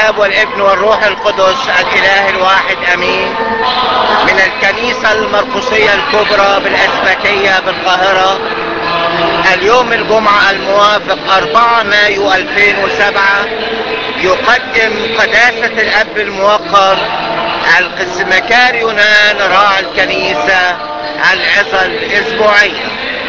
الاب والابن والروح القدس الاله الواحد امين من الكنيسة المرقسية الكبرى بالاسبكية بالقاهرة اليوم الجمعة الموافق 4 مايو 2007 يقدم قداسة الاب الموقر القسمكار يونان راعي الكنيسة العظة الاسبوعية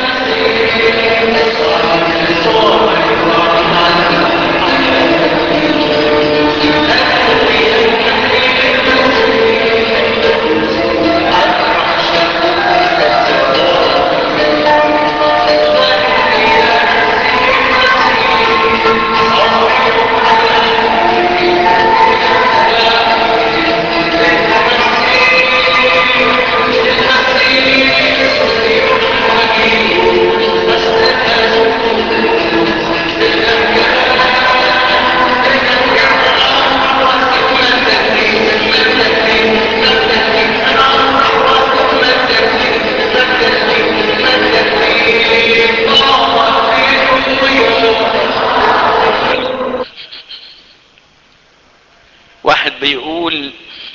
واحد بيقول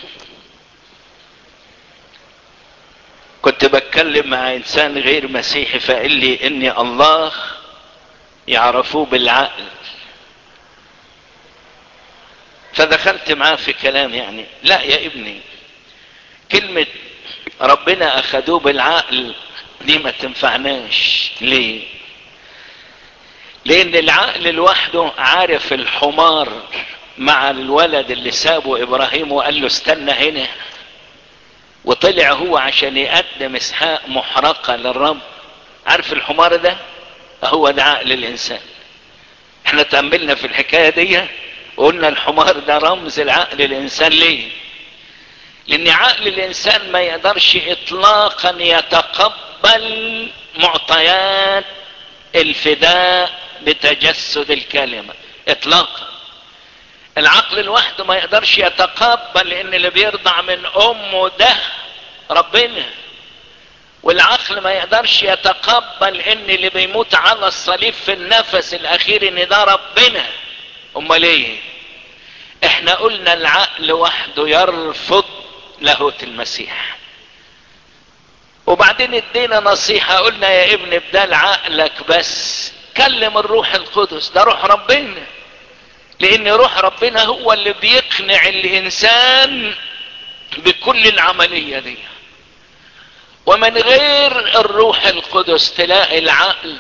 كنت بتكلم مع انسان غير مسيحي فقال لي اني الله يعرفوه بالعقل فدخلت معاه في كلام يعني لا يا ابني كلمة ربنا اخدوه بالعقل دي ما تنفعناش ليه لان العقل لوحده عارف الحمار مع الولد اللي سابه ابراهيم وقال له استنى هنا وطلع هو عشان يقدم اسحاق محرقة للرب عارف الحمار ده هو ده عقل الانسان احنا تأملنا في الحكاية دي وقلنا الحمار ده رمز العقل الانسان ليه لان عقل الانسان ما يقدرش اطلاقا يتقبل معطيات الفداء بتجسد الكلمة اطلاقا العقل لوحده ما يقدرش يتقبل ان اللي بيرضع من امه ده ربنا والعقل ما يقدرش يتقبل ان اللي بيموت على الصليب في النفس الاخير ان ده ربنا امال ايه احنا قلنا العقل وحده يرفض لاهوت المسيح وبعدين ادينا نصيحة قلنا يا ابن بدال عقلك بس كلم الروح القدس ده روح ربنا لان روح ربنا هو اللي بيقنع الانسان بكل العملية دي ومن غير الروح القدس تلاقي العقل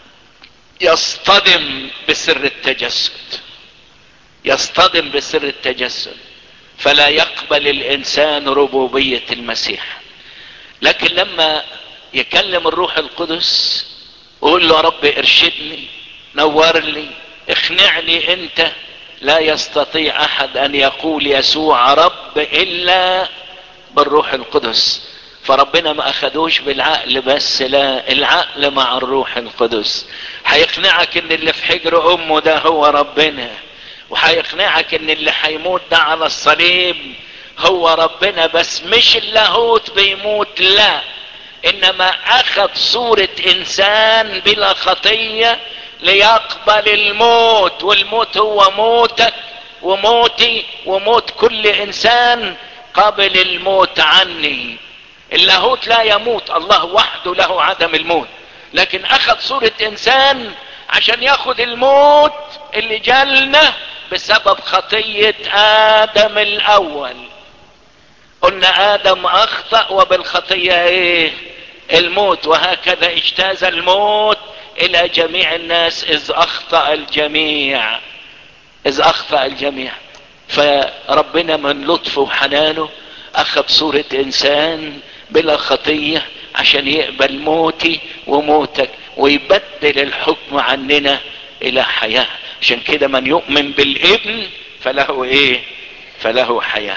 يصطدم بسر التجسد يصطدم بسر التجسد فلا يقبل الانسان ربوبية المسيح لكن لما يكلم الروح القدس ويقول له رب ارشدني نور لي اقنعني انت لا يستطيع احد ان يقول يسوع رب الا بالروح القدس فربنا ما اخدوش بالعقل بس لا العقل مع الروح القدس هيقنعك ان اللي في حجر امه ده هو ربنا وهيقنعك ان اللي هيموت ده على الصليب هو ربنا بس مش اللاهوت بيموت لا انما اخذ صورة انسان بلا خطية ليقبل الموت والموت هو موتك وموتي وموت كل انسان قبل الموت عني اللاهوت لا يموت الله وحده له عدم الموت لكن اخذ صورة انسان عشان ياخد الموت اللي جالنا بسبب خطية ادم الاول قلنا ادم اخطأ وبالخطية ايه الموت وهكذا اجتاز الموت الى جميع الناس اذ اخطأ الجميع اذ اخطأ الجميع فربنا من لطفه وحنانه اخذ صورة انسان بلا خطية عشان يقبل موتي وموتك ويبدل الحكم عننا الى حياة عشان كده من يؤمن بالابن فله ايه فله حياه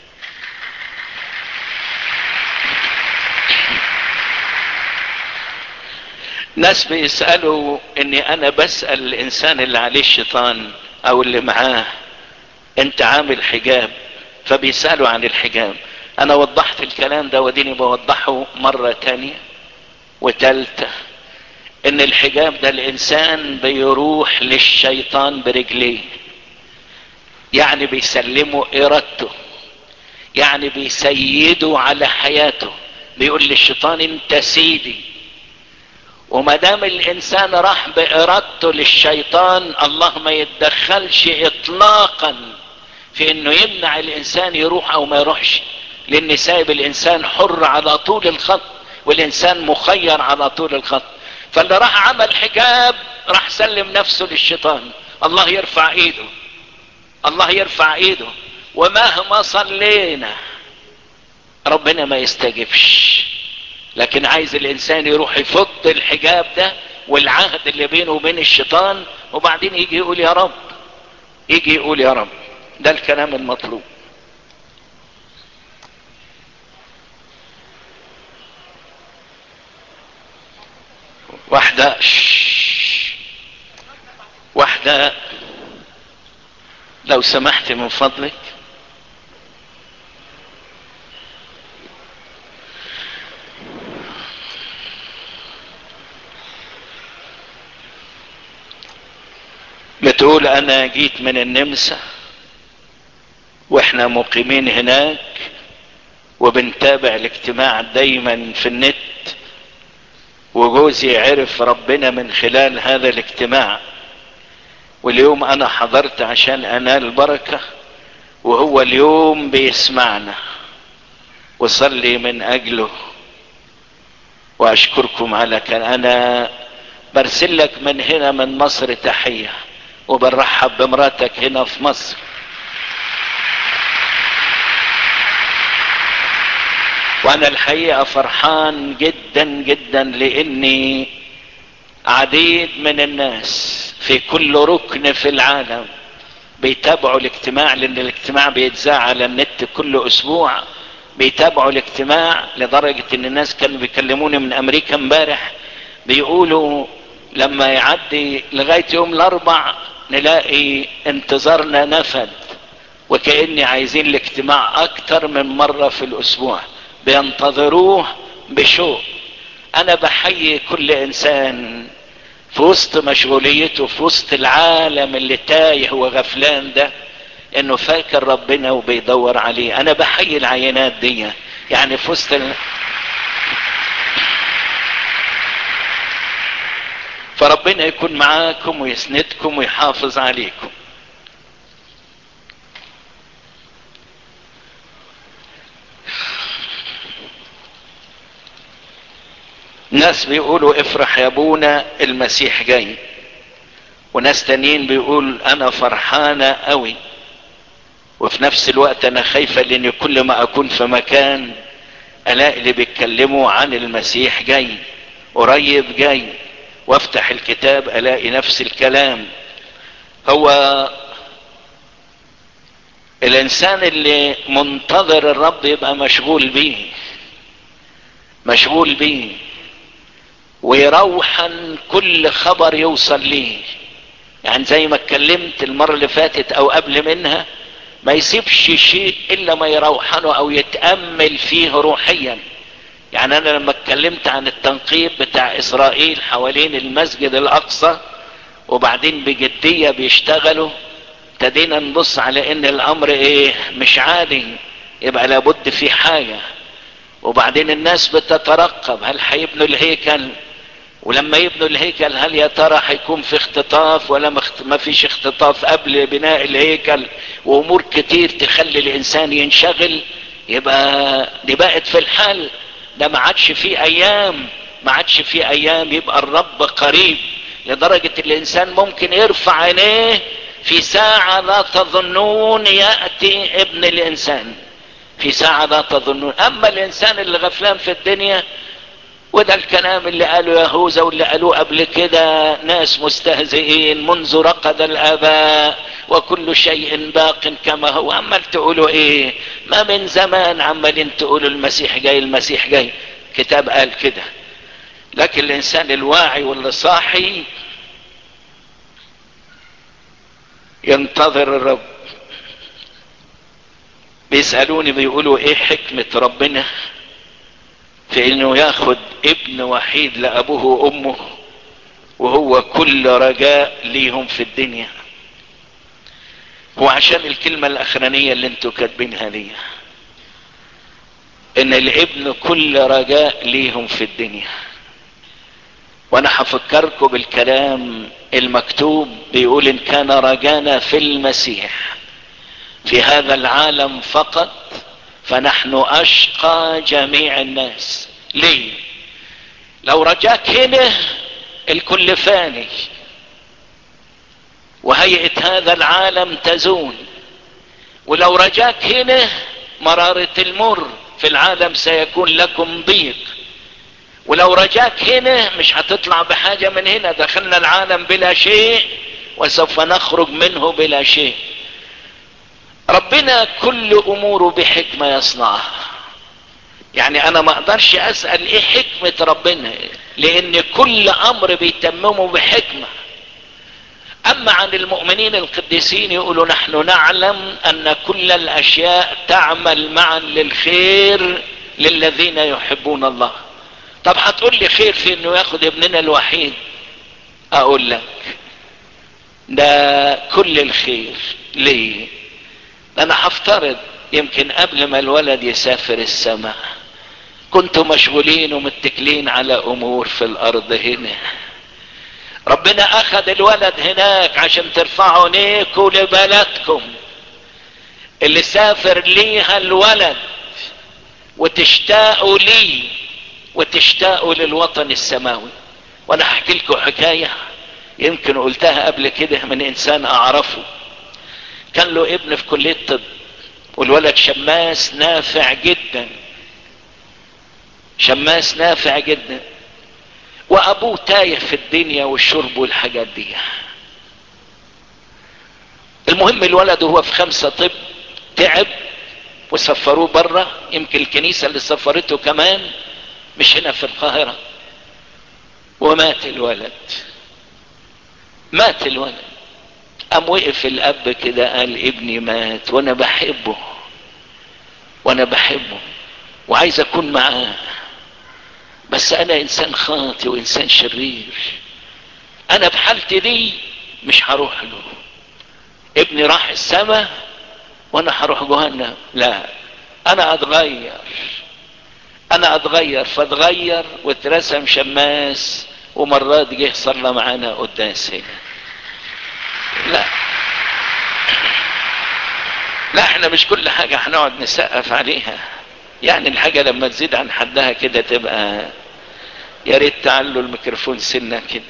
ناس بيسألوا اني انا بسأل الانسان اللي عليه الشيطان او اللي معاه انت عامل حجاب فبيسألوا عن الحجاب انا وضحت الكلام ده وديني بوضحه مرة تانية وتالتة ان الحجاب ده الانسان بيروح للشيطان برجليه يعني بيسلموا ارادته يعني بيسيدوا على حياته بيقول للشيطان انت سيدي وما دام الانسان راح بارادته للشيطان الله ما يتدخلش اطلاقا في انه يمنع الانسان يروح او ما يروحش لان سايب الانسان حر على طول الخط والانسان مخير على طول الخط فاللي راح عمل حجاب راح سلم نفسه للشيطان الله يرفع ايده الله يرفع ايده ومهما صلينا ربنا ما يستجبش لكن عايز الانسان يروح يفض الحجاب ده والعهد اللي بينه وبين الشيطان وبعدين يجي يقول يا رب يجي يقول يا رب ده الكلام المطلوب واحدة واحدة لو سمحت من فضلك بتقول انا جيت من النمسا واحنا مقيمين هناك وبنتابع الاجتماع دايما في النت وجوزي عرف ربنا من خلال هذا الاجتماع واليوم انا حضرت عشان انال بركة وهو اليوم بيسمعنا وصلي من اجله واشكركم على كان انا برسل لك من هنا من مصر تحية وبنرحب بمراتك هنا في مصر وانا الحقيقة فرحان جدا جدا لاني عديد من الناس في كل ركن في العالم بيتابعوا الاجتماع لان الاجتماع بيتذاع على النت كل اسبوع بيتابعوا الاجتماع لدرجة ان الناس كانوا بيكلموني من امريكا امبارح بيقولوا لما يعدي لغاية يوم الاربع نلاقي انتظارنا نفد وكأني عايزين الاجتماع اكتر من مرة في الاسبوع بينتظروه بشوق انا بحيي كل انسان في وسط مشغوليته في وسط العالم اللي تايه وغفلان ده انه فاكر ربنا وبيدور عليه انا بحيي العينات دي يعني في وسط ال... فربنا يكون معاكم ويسندكم ويحافظ عليكم ناس بيقولوا افرح يا ابونا المسيح جاي وناس تانيين بيقول انا فرحانة قوي وفي نفس الوقت انا خايفة لان كل ما اكون في مكان الاقي اللي بيتكلموا عن المسيح جاي قريب جاي وافتح الكتاب الاقي نفس الكلام هو الانسان اللي منتظر الرب يبقى مشغول بيه مشغول بيه ويروحن كل خبر يوصل ليه يعني زي ما اتكلمت المرة اللي فاتت او قبل منها ما يسيبش شيء الا ما يروحنه او يتأمل فيه روحيا يعني انا لما اتكلمت عن التنقيب بتاع اسرائيل حوالين المسجد الاقصى وبعدين بجدية بيشتغلوا ابتدينا نبص على ان الامر ايه مش عادي يبقى لابد في حاجة وبعدين الناس بتترقب هل هيبنوا الهيكل ولما يبنوا الهيكل هل يا ترى هيكون في اختطاف ولا ما فيش اختطاف قبل بناء الهيكل وامور كتير تخلي الانسان ينشغل يبقى دي بقت في الحال ده ما عادش في ايام ما عادش في ايام يبقى الرب قريب لدرجة الانسان ممكن يرفع عينيه في ساعة لا تظنون يأتي ابن الانسان في ساعة لا تظنون اما الانسان اللي غفلان في الدنيا وده الكلام اللي قاله يهوذا واللي قالوه قبل كده ناس مستهزئين منذ رقد الاباء وكل شيء باق كما هو عمال تقولوا ايه ما من زمان عمالين تقولوا المسيح جاي المسيح جاي كتاب قال كده لكن الانسان الواعي واللي صاحي ينتظر الرب بيسألوني بيقولوا ايه حكمة ربنا في انه ياخد ابن وحيد لابوه وامه وهو كل رجاء ليهم في الدنيا وعشان الكلمة الاخرانية اللي انتوا كاتبينها دي ان الابن كل رجاء ليهم في الدنيا وانا هفكركم بالكلام المكتوب بيقول ان كان رجانا في المسيح في هذا العالم فقط فنحن اشقى جميع الناس ليه لو رجاك هنا الكل فاني وهيئة هذا العالم تزول ولو رجاك هنا مرارة المر في العالم سيكون لكم ضيق ولو رجاك هنا مش هتطلع بحاجة من هنا دخلنا العالم بلا شيء وسوف نخرج منه بلا شيء ربنا كل اموره بحكمة يصنعها يعني انا ما اقدرش اسأل ايه حكمة ربنا لان كل امر بيتممه بحكمة اما عن المؤمنين القديسين يقولوا نحن نعلم ان كل الاشياء تعمل معا للخير للذين يحبون الله طب هتقول لي خير في انه ياخد ابننا الوحيد اقول لك ده كل الخير ليه انا هفترض يمكن قبل ما الولد يسافر السماء كنتوا مشغولين ومتكلين على امور في الارض هنا ربنا اخذ الولد هناك عشان ترفعوا عينيكوا لبلدكم اللي سافر ليها الولد وتشتاقوا ليه وتشتاقوا للوطن السماوي وانا احكي لكم حكاية يمكن قلتها قبل كده من انسان اعرفه كان له ابن في كلية طب والولد شماس نافع جدا شماس نافع جدا وابوه تايه في الدنيا والشرب والحاجات دي المهم الولد وهو في خمسة طب تعب وسفروه بره يمكن الكنيسة اللي سفرته كمان مش هنا في القاهرة ومات الولد مات الولد قام وقف الاب كده قال ابني مات وانا بحبه وانا بحبه وعايز اكون معاه بس انا انسان خاطئ وانسان شرير انا بحالتي دي مش هروح له ابني راح السماء وانا هروح جهنم لا انا اتغير انا اتغير فاتغير واترسم شماس ومرات جه صلى معانا قداس هنا لا لا احنا مش كل حاجة هنقعد نسقف عليها يعني الحاجة لما تزيد عن حدها كده تبقى يا ريت تعلوا الميكروفون سنة كده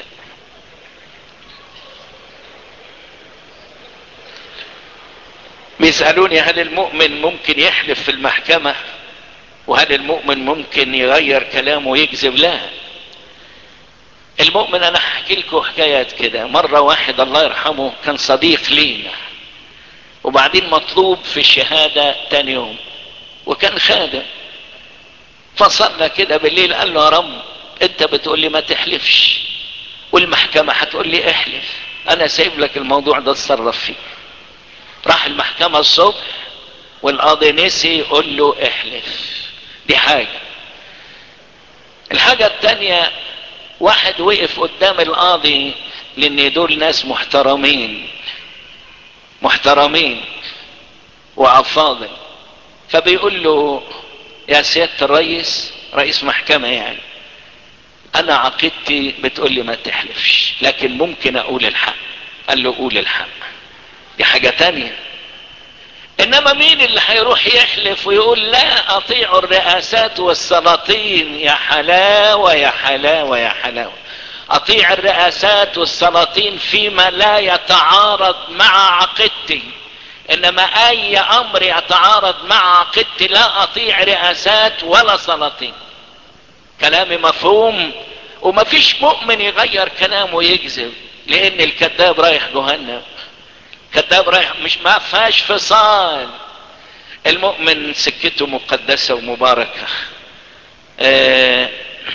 بيسألوني هل المؤمن ممكن يحلف في المحكمة وهل المؤمن ممكن يغير كلامه ويكذب لا المؤمن انا هحكي لكم حكايات كده مرة واحد الله يرحمه كان صديق لينا وبعدين مطلوب في الشهادة تاني يوم وكان خادم فصلنا كده بالليل قال له يا رب انت بتقول لي ما تحلفش والمحكمة هتقول لي احلف انا سايب لك الموضوع ده اتصرف فيه راح المحكمة الصبح والقاضي نسي يقول له احلف دي حاجة الحاجة التانية واحد وقف قدام القاضي لان دول ناس محترمين محترمين وافاضل فبيقول له يا سيادة الرئيس رئيس محكمة يعني انا عقيدتي بتقول لي ما تحلفش لكن ممكن اقول الحق قال له قول الحق دي حاجة تانية انما مين اللي هيروح يحلف ويقول لا اطيعوا الرئاسات والسلاطين يا حلاوة يا حلاوة يا حلاوة اطيع الرئاسات والسلاطين فيما لا يتعارض مع عقيدتي انما اي امر يتعارض مع عقيدتي لا اطيع رئاسات ولا سلاطين كلامي مفهوم ومفيش مؤمن يغير كلامه ويكذب لان الكذاب رايح جهنم كذاب رايح مش ما فيهاش فصال المؤمن سكته مقدسة ومباركة آه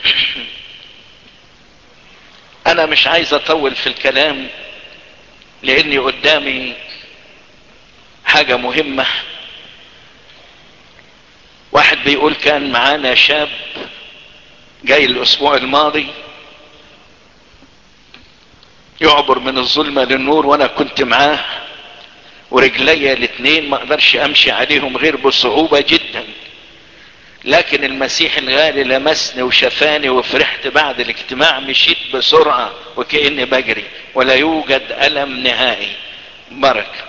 انا مش عايز اطول في الكلام لاني قدامي حاجة مهمة واحد بيقول كان معانا شاب جاي الاسبوع الماضي يعبر من الظلمة للنور وانا كنت معاه ورجلي الاتنين ما اقدرش امشي عليهم غير بصعوبة جدا لكن المسيح الغالي لمسني وشفاني وفرحت بعد الاجتماع مشيت بسرعة وكأني بجري ولا يوجد ألم نهائي بركة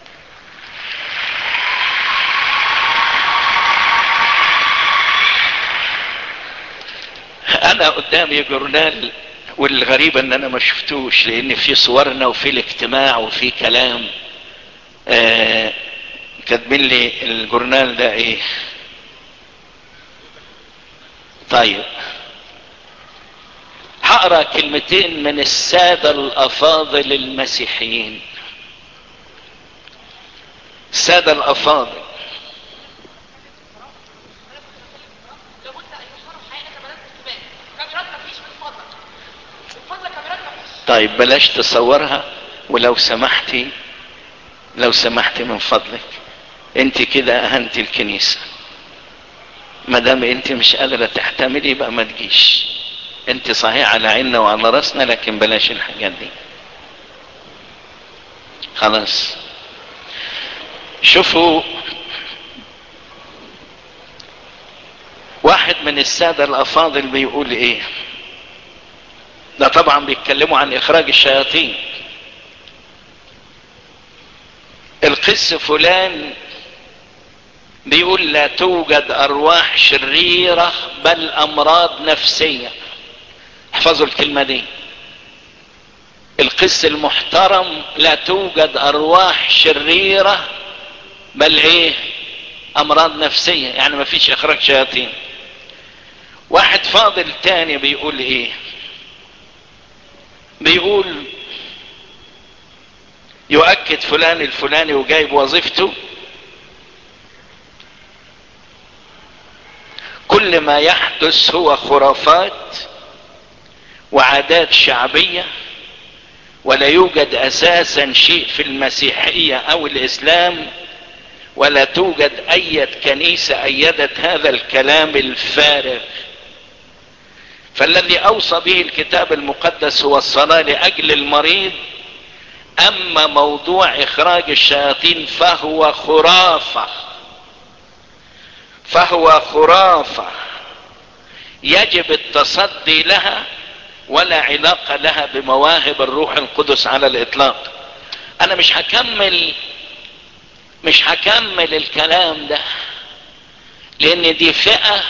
انا قدامي جورنال والغريب ان انا ما شفتوش لان في صورنا وفي الاجتماع وفي كلام آه كاتبين لي الجورنال ده ايه طيب هقرا كلمتين من السادة الافاضل المسيحيين السادة الافاضل طيب بلاش تصورها ولو سمحتي لو سمحتي من فضلك انت كده اهنت الكنيسة ما دام انت مش قادرة تحتملي يبقى ما تجيش انت صحيح على عيننا وعلى راسنا لكن بلاش الحاجات دي خلاص شوفوا واحد من السادة الافاضل بيقول ايه ده طبعا بيتكلموا عن اخراج الشياطين القس فلان بيقول لا توجد ارواح شريرة بل امراض نفسية احفظوا الكلمة دي القس المحترم لا توجد ارواح شريرة بل ايه امراض نفسية يعني ما فيش اخراج شياطين واحد فاضل تاني بيقول ايه بيقول يؤكد فلان الفلاني وجايب وظيفته كل ما يحدث هو خرافات وعادات شعبية ولا يوجد اساسا شيء في المسيحية او الاسلام ولا توجد اي كنيسة ايدت هذا الكلام الفارغ فالذي اوصى به الكتاب المقدس هو الصلاة لاجل المريض اما موضوع اخراج الشياطين فهو خرافة فهو خرافة يجب التصدي لها ولا علاقة لها بمواهب الروح القدس على الاطلاق انا مش هكمل مش هكمل الكلام ده لان دي فئة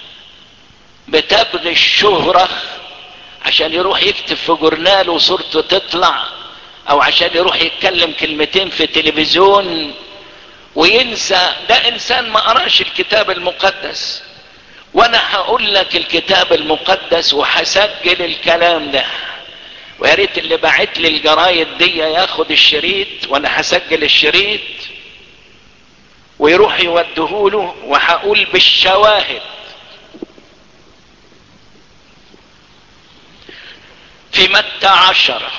بتبغي الشهرة عشان يروح يكتب في جورنال وصورته تطلع او عشان يروح يتكلم كلمتين في تلفزيون وينسى ده انسان ما قراش الكتاب المقدس وانا هقول لك الكتاب المقدس وهسجل الكلام ده ويا ريت اللي باعت لي الجرايد دي ياخد الشريط وانا هسجل الشريط ويروح يودهوله وهقول بالشواهد في متى عشرة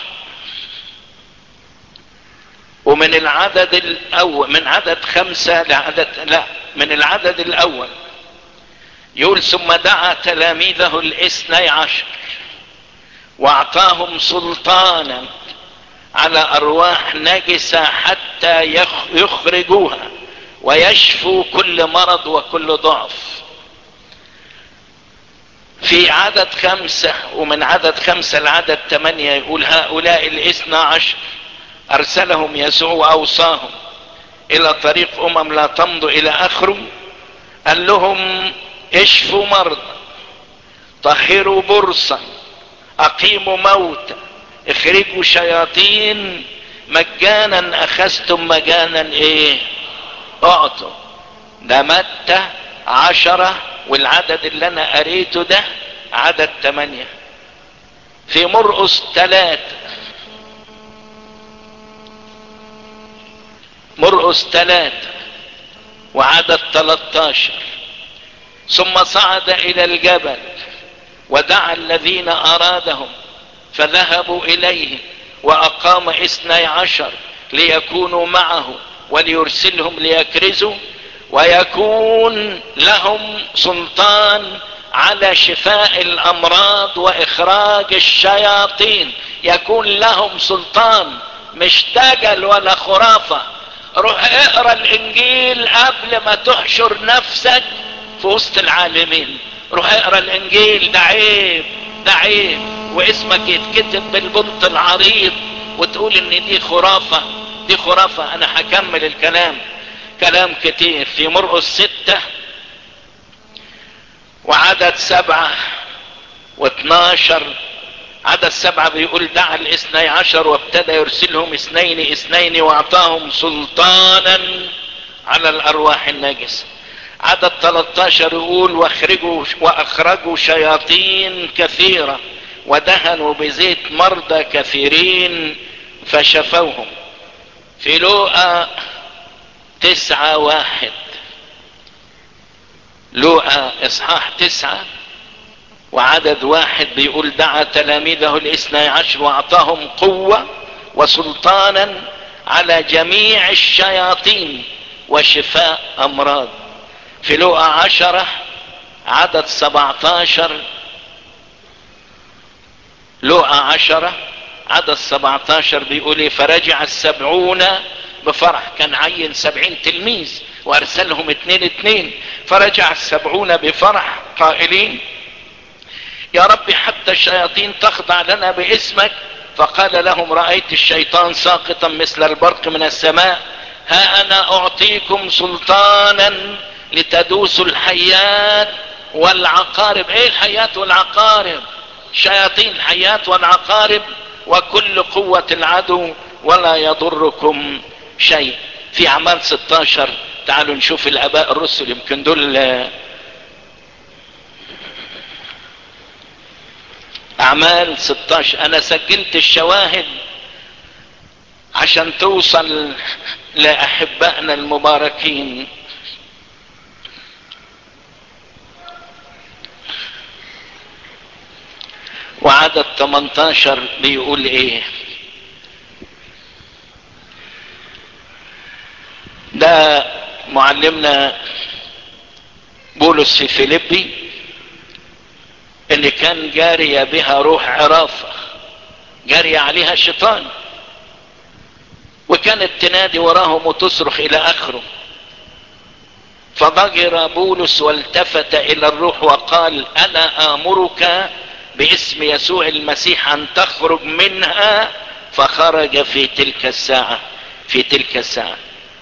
ومن العدد الاول من عدد خمسة لعدد لا من العدد الاول يقول ثم دعا تلاميذه الاثني عشر واعطاهم سلطانا على ارواح نجسة حتى يخرجوها ويشفوا كل مرض وكل ضعف في عدد خمسة ومن عدد خمسة لعدد ثمانية يقول هؤلاء الاثنى عشر ارسلهم يسوع واوصاهم الى طريق امم لا تمضوا الى اخره قال لهم اشفوا مرضى طهروا برصا اقيموا موتى اخرجوا شياطين مجانا اخذتم مجانا ايه اعطوا ده متى عشرة والعدد اللي انا قريته ده عدد تمانية في مرقس ثلاثة مرقس ثلاثة وعدد 13 ثم صعد الى الجبل ودعا الذين ارادهم فذهبوا اليه واقام اثني عشر ليكونوا معه وليرسلهم ليكرزوا ويكون لهم سلطان على شفاء الامراض واخراج الشياطين يكون لهم سلطان مش دجل ولا خرافة روح اقرا الانجيل قبل ما تحشر نفسك في وسط العالمين روح اقرا الانجيل ده عيب ده عيب واسمك يتكتب بالبنط العريض وتقول ان دي خرافة دي خرافة انا هكمل الكلام كلام كتير في مرقس ستة وعدد سبعة واتناشر عدد سبعة بيقول دعا الاثني عشر وابتدى يرسلهم اثنين اثنين واعطاهم سلطانا على الارواح النجسة عدد 13 يقول واخرجوا واخرجوا شياطين كثيرة ودهنوا بزيت مرضى كثيرين فشفوهم في لوقا تسعة واحد لوقا اصحاح تسعة وعدد واحد بيقول دعا تلاميذه الاثني عشر واعطاهم قوة وسلطانا على جميع الشياطين وشفاء امراض في لوقا عشرة عدد سبعتاشر لوقا عشرة عدد سبعتاشر بيقول ايه فرجع السبعون بفرح كان عين سبعين تلميذ وارسلهم اتنين اتنين فرجع السبعون بفرح قائلين يا رب حتى الشياطين تخضع لنا باسمك فقال لهم رأيت الشيطان ساقطا مثل البرق من السماء ها انا اعطيكم سلطانا لتدوسوا الحيات والعقارب ايه الحيات والعقارب شياطين الحيات والعقارب وكل قوة العدو ولا يضركم شيء في اعمال 16 تعالوا نشوف الاباء الرسل يمكن دول اعمال 16 انا سجلت الشواهد عشان توصل لاحبائنا المباركين وعدد 18 بيقول ايه ده معلمنا بولس في فيليبي اللي كان جارية بها روح عرافة جارية عليها شيطان وكانت تنادي وراهم وتصرخ الى اخره فضجر بولس والتفت الى الروح وقال انا امرك باسم يسوع المسيح ان تخرج منها فخرج في تلك الساعة في تلك الساعة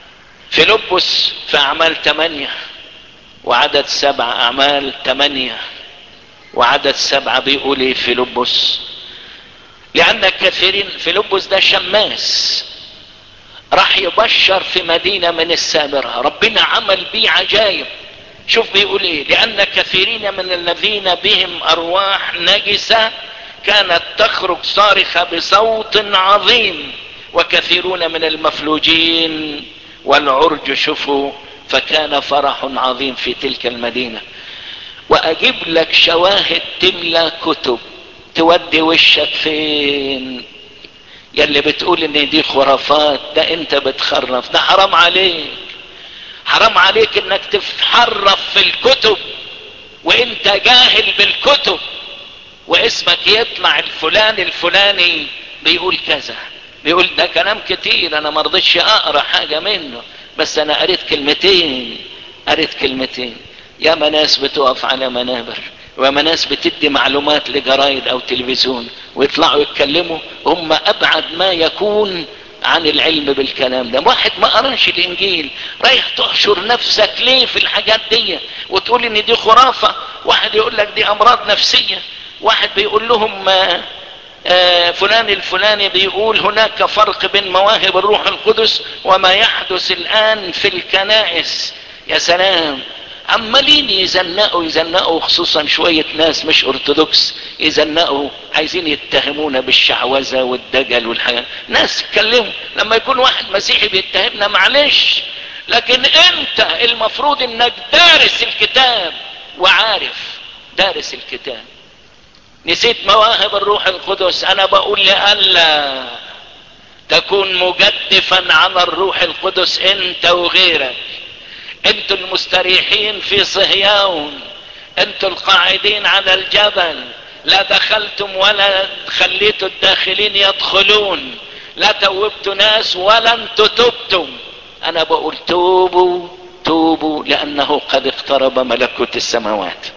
فيلبس في اعمال ثمانية وعدد سبع اعمال ثمانية وعدد سبعة بيقول ايه فيلبس لان كثيرين فيلبس ده شماس راح يبشر في مدينة من السامرة ربنا عمل بيه عجائب شوف بيقول ايه لان كثيرين من الذين بهم ارواح نجسة كانت تخرج صارخة بصوت عظيم وكثيرون من المفلوجين والعرج شفوا فكان فرح عظيم في تلك المدينة واجيب لك شواهد تملى كتب تودي وشك فين يلي بتقول ان دي خرافات ده انت بتخرف ده حرام عليك حرام عليك انك تتحرف في الكتب وانت جاهل بالكتب واسمك يطلع الفلان الفلاني بيقول كذا بيقول ده كلام كتير انا مرضيش اقرا حاجة منه بس انا قريت كلمتين قريت كلمتين يا ناس بتقف على منابر وما ناس بتدي معلومات لجرايد او تلفزيون ويطلعوا يتكلموا هم ابعد ما يكون عن العلم بالكلام ده واحد ما قراش الانجيل رايح تحشر نفسك ليه في الحاجات دي وتقول ان دي خرافة واحد يقول لك دي امراض نفسية واحد بيقول لهم آه آه فلان الفلاني بيقول هناك فرق بين مواهب الروح القدس وما يحدث الان في الكنائس يا سلام عمالين يزنقوا يزنقوا خصوصا شوية ناس مش ارثوذكس يزنقوا عايزين يتهمونا بالشعوذة والدجل والحاجات ناس اتكلموا لما يكون واحد مسيحي بيتهمنا معلش لكن انت المفروض انك دارس الكتاب وعارف دارس الكتاب نسيت مواهب الروح القدس انا بقول لألا تكون مجدفا على الروح القدس انت وغيرك انتوا المستريحين في صهيون انتوا القاعدين على الجبل لا دخلتم ولا خليتوا الداخلين يدخلون لا توبتوا ناس ولا انتوا تبتم انا بقول توبوا توبوا لانه قد اقترب ملكوت السماوات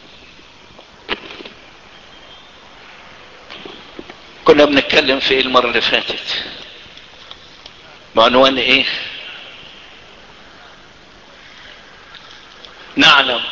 كنا بنتكلم في ايه المرة اللي فاتت بعنوان ايه نعلم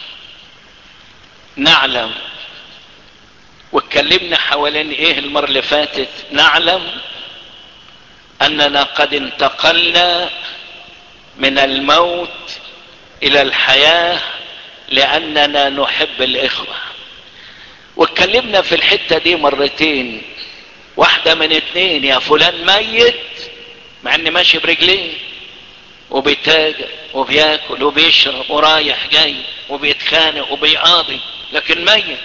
نعلم واتكلمنا حوالين ايه المرة اللي فاتت نعلم اننا قد انتقلنا من الموت الى الحياة لاننا نحب الاخوة واتكلمنا في الحتة دي مرتين واحدة من اتنين يا فلان ميت مع ان ماشي برجليه وبيتاجر وبياكل وبيشرب ورايح جاي وبيتخانق وبيقاضي لكن ميت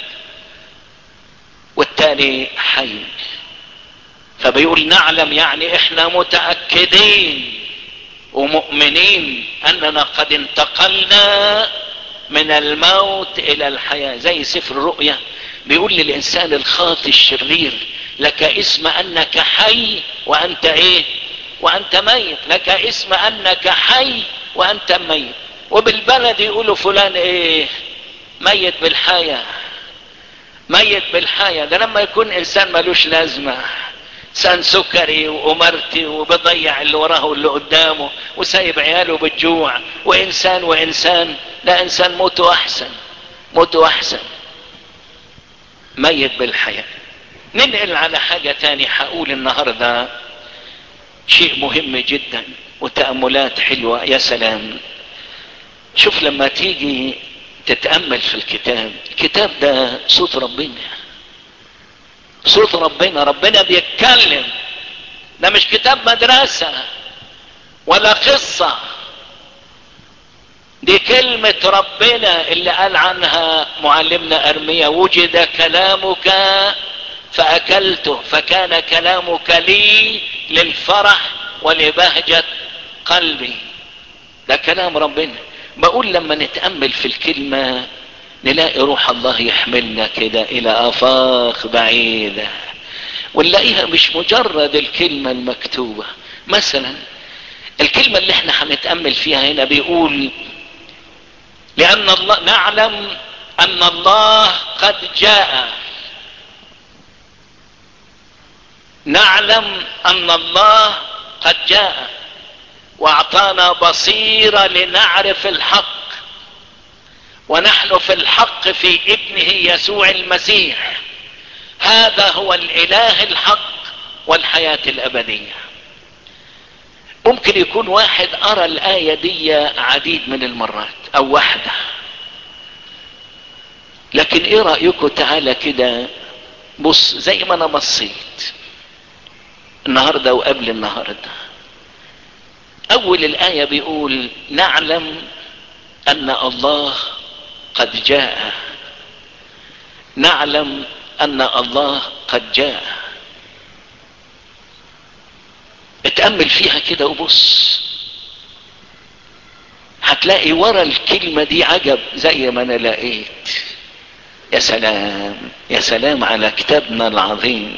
والتاني حي فبيقول نعلم يعني احنا متأكدين ومؤمنين اننا قد انتقلنا من الموت الى الحياة زي سفر الرؤيا بيقول للانسان الخاطي الشرير لك اسم انك حي وانت ايه وانت ميت لك اسم انك حي وانت ميت وبالبلد يقولوا فلان ايه ميت بالحياة ميت بالحياة ده لما يكون انسان ملوش لازمة انسان سكري وامرتي وبضيع اللي وراه واللي قدامه وسايب عياله بالجوع وانسان وانسان لا انسان موته احسن موته احسن ميت بالحياة ننقل على حاجة تاني هقول النهاردة شيء مهم جدا وتأملات حلوة يا سلام شوف لما تيجي تتأمل في الكتاب الكتاب ده صوت ربنا صوت ربنا ربنا بيتكلم ده مش كتاب مدرسة ولا قصة دي كلمة ربنا اللي قال عنها معلمنا أرميا وجد كلامك فأكلته فكان كلامك لي للفرح ولبهجة قلبي ده كلام ربنا بقول لما نتأمل في الكلمة نلاقي روح الله يحملنا كده إلى آفاق بعيدة ونلاقيها مش مجرد الكلمة المكتوبة مثلا الكلمة اللي احنا هنتأمل فيها هنا بيقول لأن الله نعلم أن الله قد جاء نعلم أن الله قد جاء واعطانا بصيرة لنعرف الحق ونحن في الحق في ابنه يسوع المسيح هذا هو الاله الحق والحياة الابدية ممكن يكون واحد ارى الاية دي عديد من المرات او واحدة لكن ايه رأيكم تعالى كده بص زي ما انا بصيت النهاردة وقبل النهاردة اول الاية بيقول نعلم ان الله قد جاء نعلم ان الله قد جاء اتأمل فيها كده وبص هتلاقي ورا الكلمة دي عجب زي ما انا لقيت يا سلام يا سلام على كتابنا العظيم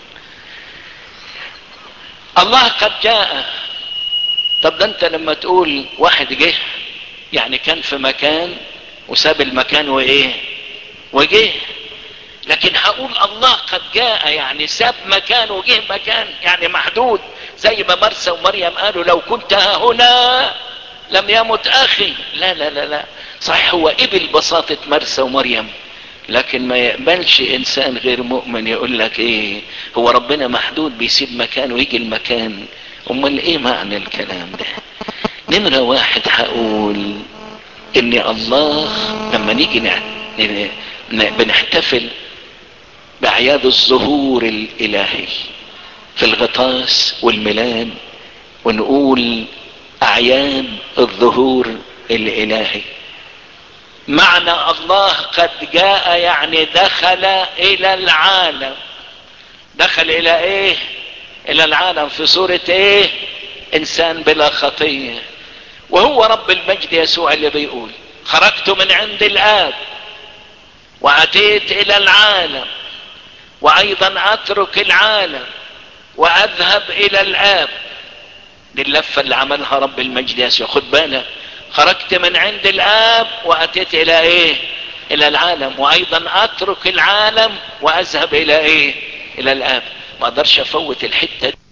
الله قد جاء طب ده انت لما تقول واحد جه يعني كان في مكان وساب المكان وايه وجه لكن هقول الله قد جاء يعني ساب مكان وجه مكان يعني محدود زي ما مرسى ومريم قالوا لو كنت ها هنا لم يمت اخي لا لا لا لا صحيح هو قبل بساطة مرسى ومريم لكن ما يقبلش انسان غير مؤمن يقول لك ايه هو ربنا محدود بيسيب مكان ويجي المكان امال ايه معنى الكلام ده نمرة واحد هقول ان الله لما نيجي نع... ن... ن... بنحتفل باعياد الظهور الالهي في الغطاس والميلاد ونقول اعياد الظهور الالهي معنى الله قد جاء يعني دخل الى العالم دخل الى ايه الى العالم في صورة ايه انسان بلا خطية وهو رب المجد يسوع اللي بيقول خرجت من عند الاب واتيت الى العالم وايضا اترك العالم واذهب الى الاب دي اللفة اللي عملها رب المجد يسوع خد بالك خرجت من عند الآب وأتيت إلى إيه إلى العالم وأيضا أترك العالم وأذهب إلى إيه إلى الآب ما أقدرش أفوت الحتة دي.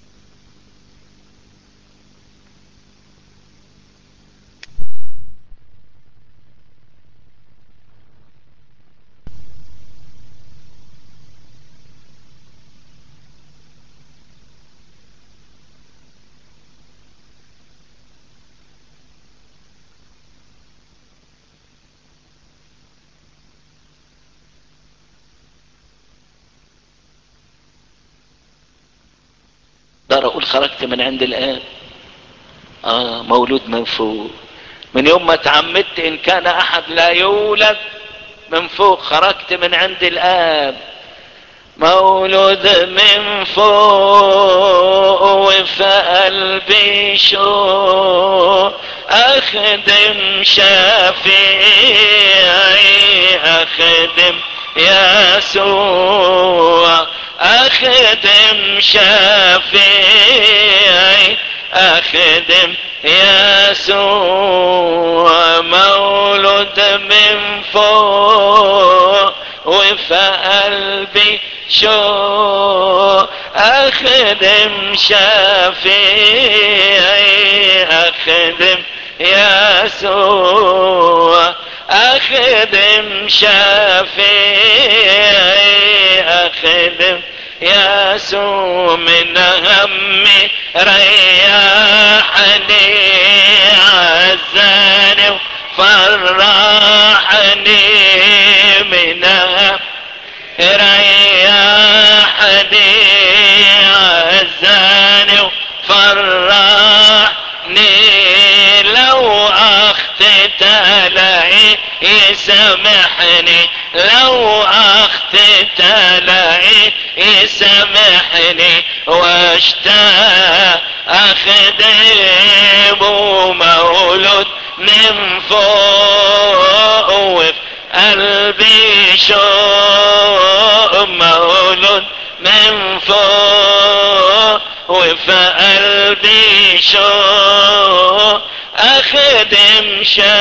اقدر اقول خرجت من عند الاب اه مولود من فوق من يوم ما تعمدت ان كان احد لا يولد من فوق خرجت من عند الاب مولود من فوق وفي قلبي شوق اخدم شفيعي اخدم يسوع اخدم شفيعي اخدم يسوع مولود من فوق وفي قلبي شوق اخدم شفيعي اخدم يسوع اخدم شفيعي اخدم يسوع من همي ريحني عزاني وفرحني من همي ريحني عزاني وفرحني لو اخطيت الاقي يسامحني لو اخطيت الاقي يسامحني واشتاق اخدم مولود من فوق وفي قلبي شوق مولود من فوق وفي قلبي شوق اخدم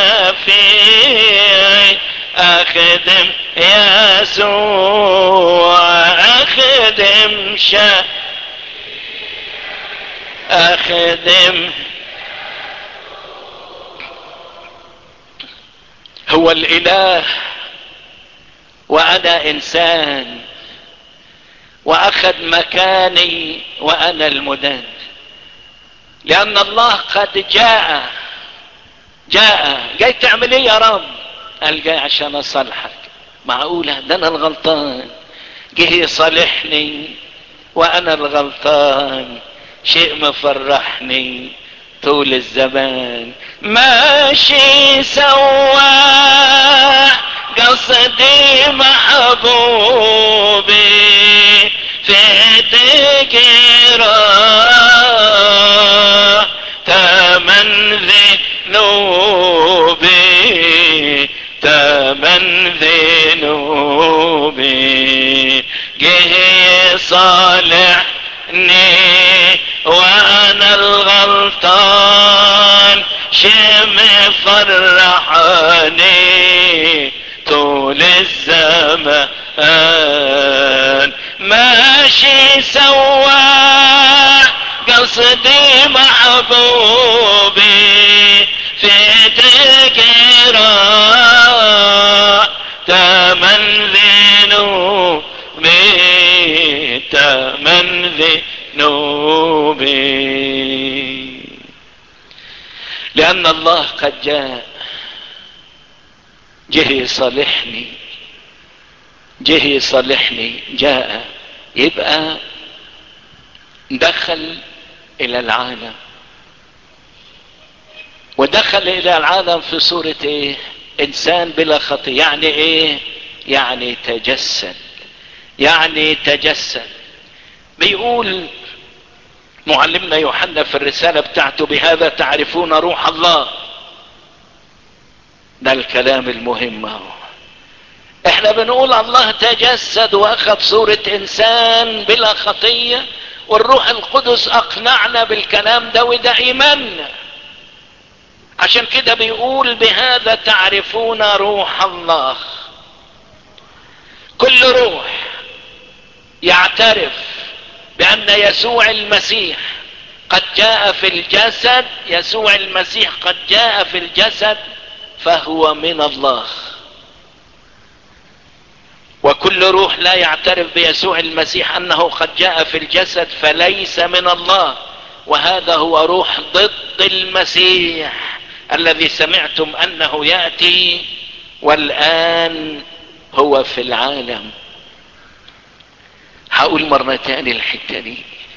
شفيعي اخدم يسوع اخدم شفيعي اخدم هو الاله وانا انسان واخذ مكاني وانا المدان لان الله قد جاء جاء جاي تعمل ايه يا رب قال جاي عشان اصلحك معقولة ده انا الغلطان جه يصالحني وانا الغلطان شيء مفرحني طول الزمان ماشي سواح قصدي محبوبي في ايديك راح تمن ذنوبي تمن ذنوبي جه صالحني وانا الغلطان شم فرحني طول الزمان ماشي سوا قصدي محبوبي في ذكرى تمن ذنوبي تمن ذنوبي لأن الله قد جاء جه يصالحني جه يصالحني جاء يبقى دخل الى العالم ودخل الى العالم في صورة ايه انسان بلا خطية يعني ايه يعني تجسد يعني تجسد بيقول معلمنا يوحنا في الرسالة بتاعته بهذا تعرفون روح الله ده الكلام المهم اهو احنا بنقول الله تجسد واخذ صورة انسان بلا خطية والروح القدس اقنعنا بالكلام ده وده ايماننا عشان كده بيقول بهذا تعرفون روح الله كل روح يعترف بان يسوع المسيح قد جاء في الجسد يسوع المسيح قد جاء في الجسد فهو من الله وكل روح لا يعترف بيسوع المسيح انه قد جاء في الجسد فليس من الله وهذا هو روح ضد المسيح الذي سمعتم انه ياتي والان هو في العالم هقول مرة تاني الحتة دي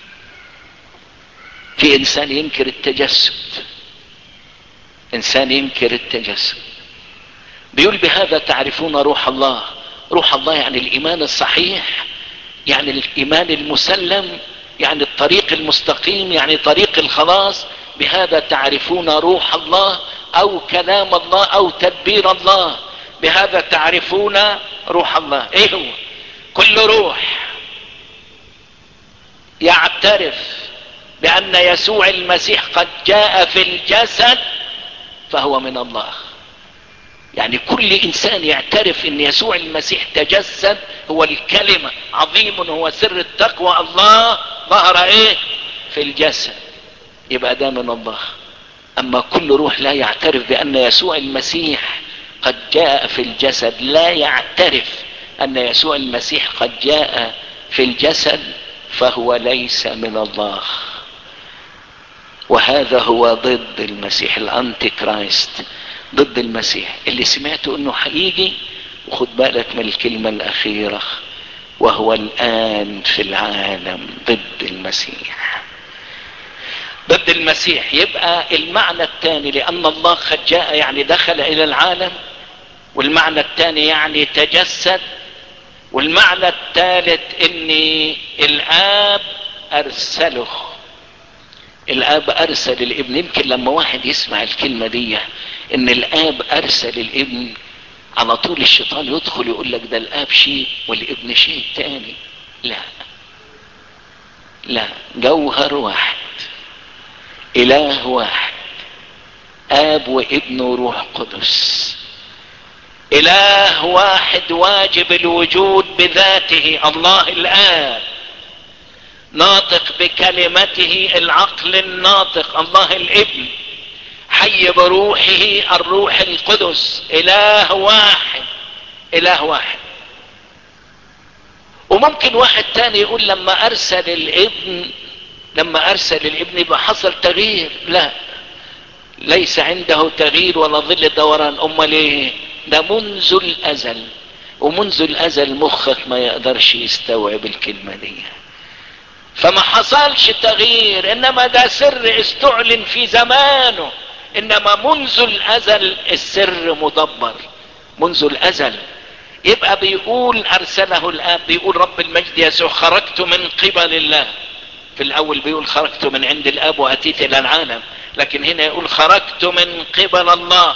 في انسان ينكر التجسد انسان ينكر التجسد بيقول بهذا تعرفون روح الله روح الله يعني الايمان الصحيح يعني الايمان المسلم يعني الطريق المستقيم يعني طريق الخلاص بهذا تعرفون روح الله او كلام الله او تدبير الله بهذا تعرفون روح الله ايه هو كل روح يعترف بان يسوع المسيح قد جاء في الجسد فهو من الله يعني كل انسان يعترف ان يسوع المسيح تجسد هو الكلمة عظيم هو سر التقوى الله ظهر ايه في الجسد يبقى ده من الله اما كل روح لا يعترف بان يسوع المسيح قد جاء في الجسد لا يعترف ان يسوع المسيح قد جاء في الجسد فهو ليس من الله وهذا هو ضد المسيح الانتي كرايست ضد المسيح اللي سمعته انه هيجي وخد بالك من الكلمة الاخيرة وهو الان في العالم ضد المسيح ضد المسيح يبقى المعنى الثاني لان الله قد جاء يعني دخل الى العالم والمعنى الثاني يعني تجسد والمعنى الثالث ان الاب ارسله الاب ارسل الابن يمكن لما واحد يسمع الكلمة دي ان الاب ارسل الابن على طول الشيطان يدخل يقول لك ده الاب شيء والابن شيء تاني لا لا جوهر واحد اله واحد اب وابن وروح قدس اله واحد واجب الوجود بذاته الله الاب ناطق بكلمته العقل الناطق الله الابن حي بروحه الروح القدس اله واحد اله واحد وممكن واحد تاني يقول لما ارسل الابن لما ارسل الابن يبقى حصل تغيير لا ليس عنده تغيير ولا ظل دوران امال ايه ده منذ الازل ومنذ الازل مخك ما يقدرش يستوعب الكلمة دي فما حصلش تغيير انما ده سر استعلن في زمانه انما منذ الازل السر مدبر منذ الازل يبقى بيقول ارسله الاب بيقول رب المجد يسوع خرجت من قبل الله في الاول بيقول خرجت من عند الاب واتيت الى العالم لكن هنا يقول خرجت من قبل الله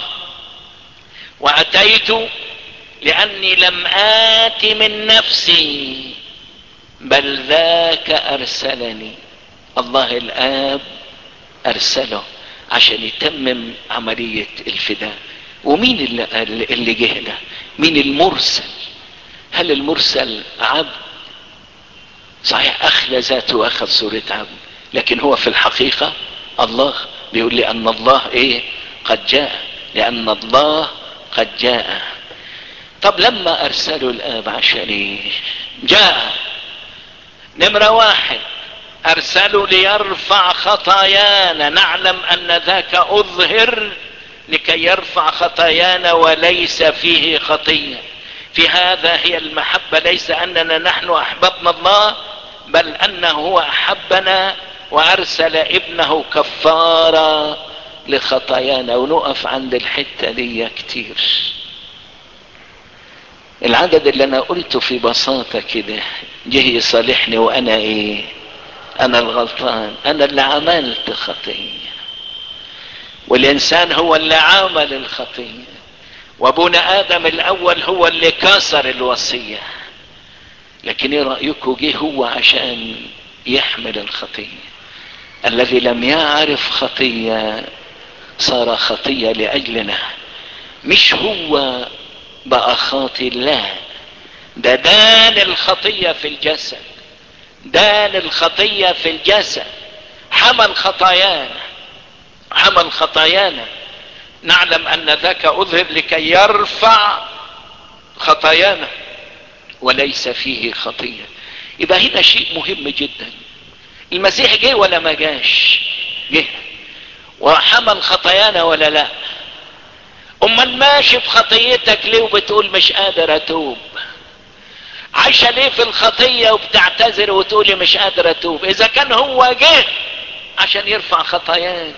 واتيت لاني لم ات من نفسي بل ذاك ارسلني الله الاب ارسله عشان يتمم عملية الفداء ومين اللي, اللي جه ده مين المرسل هل المرسل عبد صحيح اخلى ذاته واخذ صورة عبد لكن هو في الحقيقة الله بيقول لي ان الله ايه قد جاء لان الله قد جاء طب لما ارسلوا الاب عشان ايه جاء نمرة واحد ارسلوا ليرفع خطايانا نعلم ان ذاك اظهر لكي يرفع خطايانا وليس فيه خطية في هذا هي المحبة ليس اننا نحن احببنا الله بل انه هو احبنا وارسل ابنه كفارة لخطايانا ونقف عند الحتة دي كتير العدد اللي انا قلته في بساطة كده جه يصالحني وانا ايه انا الغلطان انا اللي عملت خطية والانسان هو اللي عمل الخطية وابونا ادم الاول هو اللي كسر الوصية لكن ايه رأيكم جه هو عشان يحمل الخطية الذي لم يعرف خطية صار خطية لأجلنا مش هو بقى خاطي لا ده دان الخطية في الجسد دان الخطية في الجسد حمل خطايانا حمل خطايانا نعلم ان ذاك اظهر لكي يرفع خطايانا وليس فيه خطية يبقى هنا شيء مهم جدا المسيح جه ولا ما جاش جه وحمل خطايانا ولا لا امال ماشي بخطيتك ليه وبتقول مش قادر اتوب عايشه ليه في الخطيه وبتعتذر وتقولي مش قادر اتوب اذا كان هو جه عشان يرفع خطايانا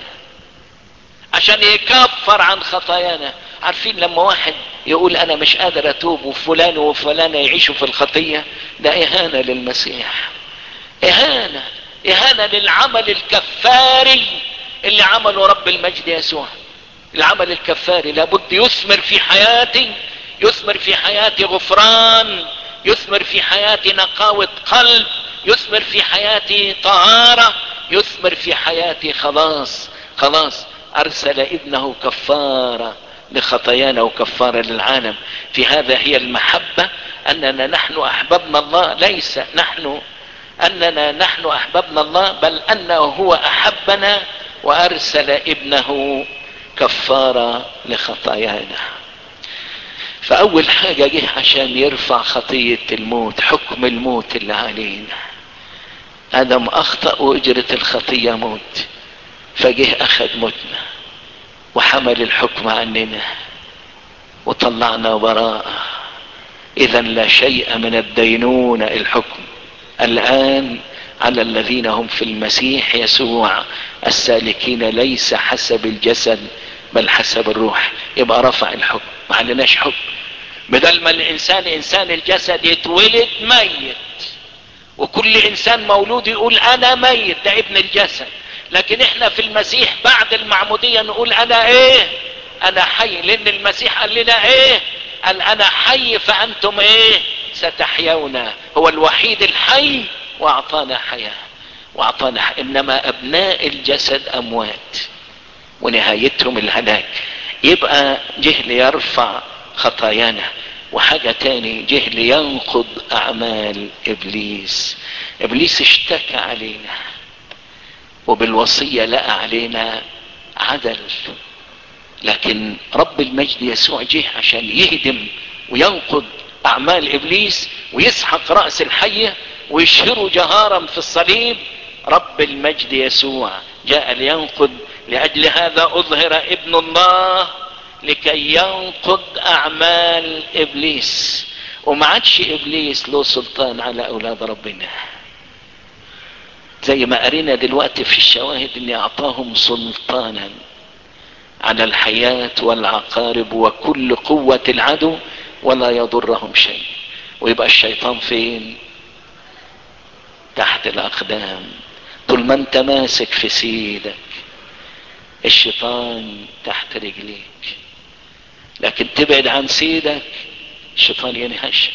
عشان يكفر عن خطايانا عارفين لما واحد يقول انا مش قادر اتوب وفلان وفلانة يعيشوا في الخطية ده اهانة للمسيح اهانة اهانة للعمل الكفاري اللي عمله رب المجد يسوع العمل الكفاري لابد يثمر في حياتي يثمر في حياتي غفران يثمر في حياتي نقاوة قلب يثمر في حياتي طهارة يثمر في حياتي خلاص خلاص ارسل ابنه كفارة لخطايانا وكفارة للعالم في هذا هي المحبة اننا نحن احببنا الله ليس نحن اننا نحن احببنا الله بل انه هو احبنا وارسل ابنه كفارة لخطايانا فاول حاجة جه عشان يرفع خطية الموت حكم الموت اللي علينا ادم اخطأ واجرة الخطية موت فجه اخذ موتنا وحمل الحكم عننا وطلعنا براءة اذا لا شيء من الدينونة الحكم الان على الذين هم في المسيح يسوع السالكين ليس حسب الجسد بل حسب الروح يبقى رفع الحكم ما عليناش حكم بدل ما الانسان انسان الجسد يتولد ميت وكل انسان مولود يقول انا ميت ده ابن الجسد لكن احنا في المسيح بعد المعمودية نقول انا ايه انا حي لان المسيح قال لنا ايه قال انا حي فانتم ايه ستحيون هو الوحيد الحي واعطانا حياة واعطانا حياة. انما ابناء الجسد اموات ونهايتهم الهلاك يبقى جه ليرفع خطايانا وحاجة تاني جه لينقض اعمال ابليس ابليس اشتكى علينا وبالوصية لقى علينا عدل لكن رب المجد يسوع جه عشان يهدم وينقض اعمال ابليس ويسحق رأس الحية ويشهره جهارا في الصليب رب المجد يسوع جاء لينقض لأجل هذا أظهر ابن الله لكي ينقض أعمال إبليس وما عادش إبليس له سلطان على أولاد ربنا زي ما قرينا دلوقتي في الشواهد اللي أعطاهم سلطانا على الحياة والعقارب وكل قوة العدو ولا يضرهم شيء ويبقى الشيطان فين تحت الأقدام طول ما انت ماسك في سيدك الشيطان تحت رجليك لكن تبعد عن سيدك الشيطان ينهشك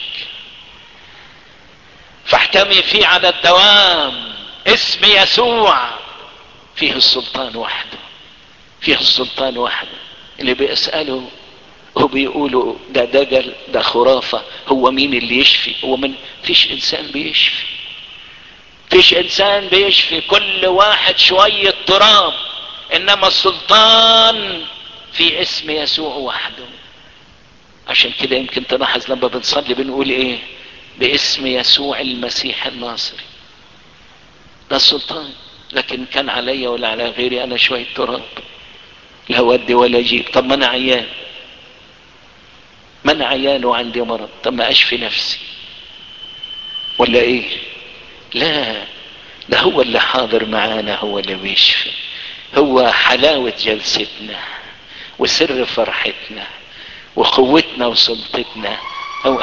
فاحتمي فيه على الدوام اسم يسوع فيه السلطان وحده فيه السلطان وحده اللي بيسأله هو بيقولوا ده دجل ده خرافة هو مين اللي يشفي هو من فيش انسان بيشفي فيش انسان بيشفي كل واحد شوية تراب انما السلطان في اسم يسوع وحده عشان كده يمكن تلاحظ لما بنصلي بنقول ايه باسم يسوع المسيح الناصري ده السلطان لكن كان عليا ولا على غيري انا شوية تراب لا ودي ولا اجيب طب ما انا عيان ما انا عيان وعندي مرض طب ما اشفي نفسي ولا ايه لا ده هو اللي حاضر معانا هو اللي بيشفي هو حلاوة جلستنا وسر فرحتنا وقوتنا وسلطتنا هو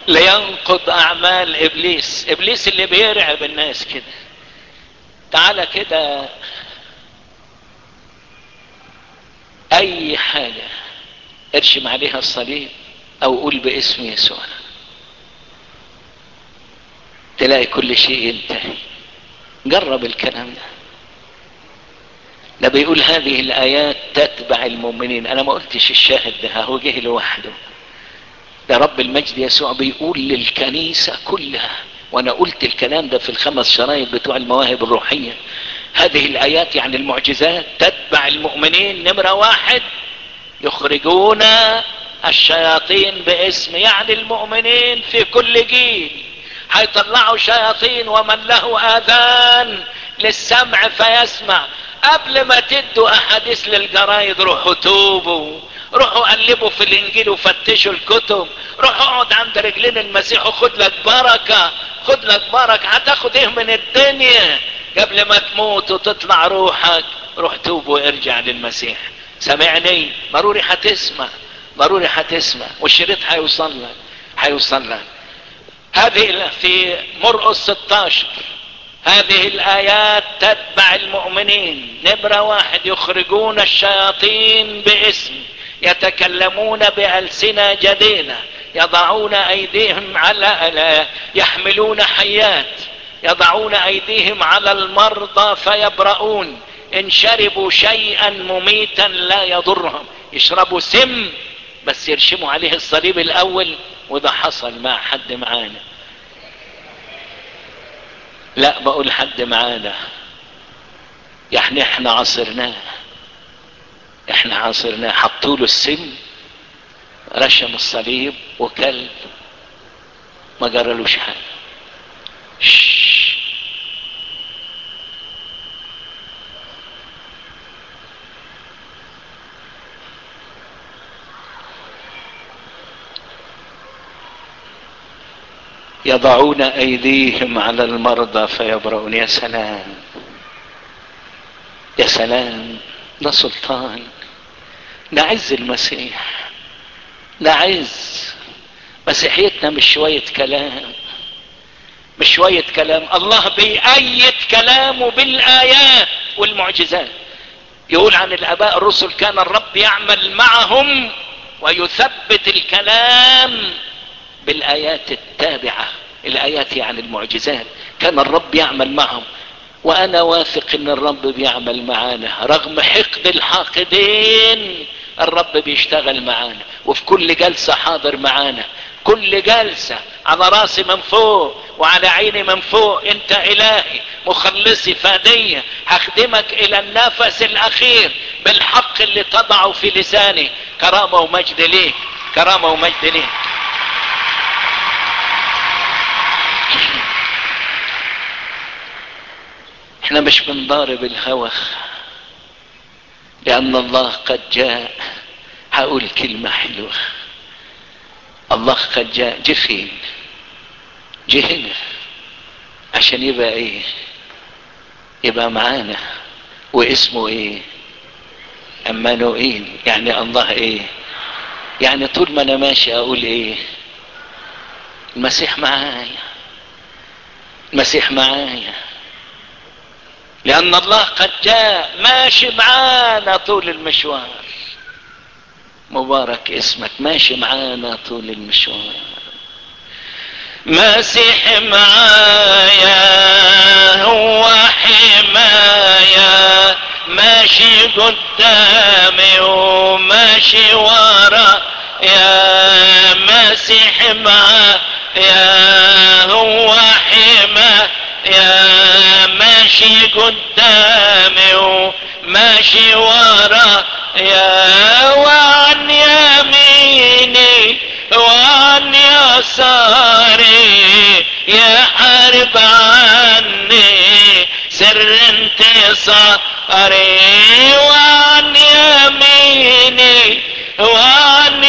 لينقض اعمال ابليس ابليس اللي بيرعب الناس كده تعالى كده اي حاجة ارشم عليها الصليب او قول باسم يسوع تلاقي كل شيء ينتهي جرب الكلام ده ده بيقول هذه الايات تتبع المؤمنين انا ما قلتش الشاهد ده هو جه لوحده ده رب المجد يسوع بيقول للكنيسة كلها وانا قلت الكلام ده في الخمس شرايط بتوع المواهب الروحية هذه الايات يعني المعجزات تتبع المؤمنين نمرة واحد يخرجون الشياطين باسم يعني المؤمنين في كل جيل هيطلعوا شياطين ومن له اذان للسمع فيسمع قبل ما تدوا احاديث للجرايد روحوا توبوا روحوا قلبوا في الانجيل وفتشوا الكتب روحوا اقعد عند رجلين المسيح وخد لك بركة خد لك بركة هتاخد ايه من الدنيا قبل ما تموت وتطلع روحك روح توب وارجع للمسيح سمعني ضروري هتسمع ضروري هتسمع والشريط هيوصل لك هيوصل لك هذه في مرقس 16 هذه الآيات تتبع المؤمنين نمرة واحد يخرجون الشياطين باسم يتكلمون بألسنة جديدة يضعون أيديهم على يحملون حيات يضعون أيديهم على المرضى فيبرؤون إن شربوا شيئا مميتا لا يضرهم يشربوا سم بس يرشموا عليه الصليب الأول وده حصل مع حد معانا لا بقول حد معانا يعني احنا عصرناه احنا عاصرناه حطوا له السم رشم الصليب وكل ما جرالوش حاجه يضعون ايديهم على المرضى فيبرؤون يا سلام يا سلام ده سلطان ده عز المسيح ده عز مسيحيتنا مش شوية كلام مش شوية كلام الله بيأيد كلامه بالآيات والمعجزات يقول عن الآباء الرسل كان الرب يعمل معهم ويثبت الكلام بالآيات التابعة الآيات يعني المعجزات كان الرب يعمل معهم وأنا واثق إن الرب بيعمل معانا رغم حقد الحاقدين الرب بيشتغل معانا وفي كل جلسة حاضر معانا كل جلسة على راسي من فوق وعلى عيني من فوق انت الهي مخلصي فادية هخدمك الى النفس الاخير بالحق اللي تضعه في لساني كرامة ومجد ليك كرامة ومجد ليك احنا مش بنضارب الهوى لان الله قد جاء هقول كلمة حلوة الله قد جاء جه فين جه هنا عشان يبقى ايه يبقى معانا واسمه ايه امانوئيل يعني الله ايه يعني طول ما انا ماشي اقول ايه المسيح معايا المسيح معايا لان الله قد جاء ماشي معانا طول المشوار مبارك اسمك ماشي معانا طول المشوار مسيح معايا هو حماية ماشي قدامي وماشي ورا يا مسيح معايا هو حماية يا ماشي قدامي وماشي ورا يا وعن يميني وعن يساري يا حارب عني سر انتصاري وعن يميني وعن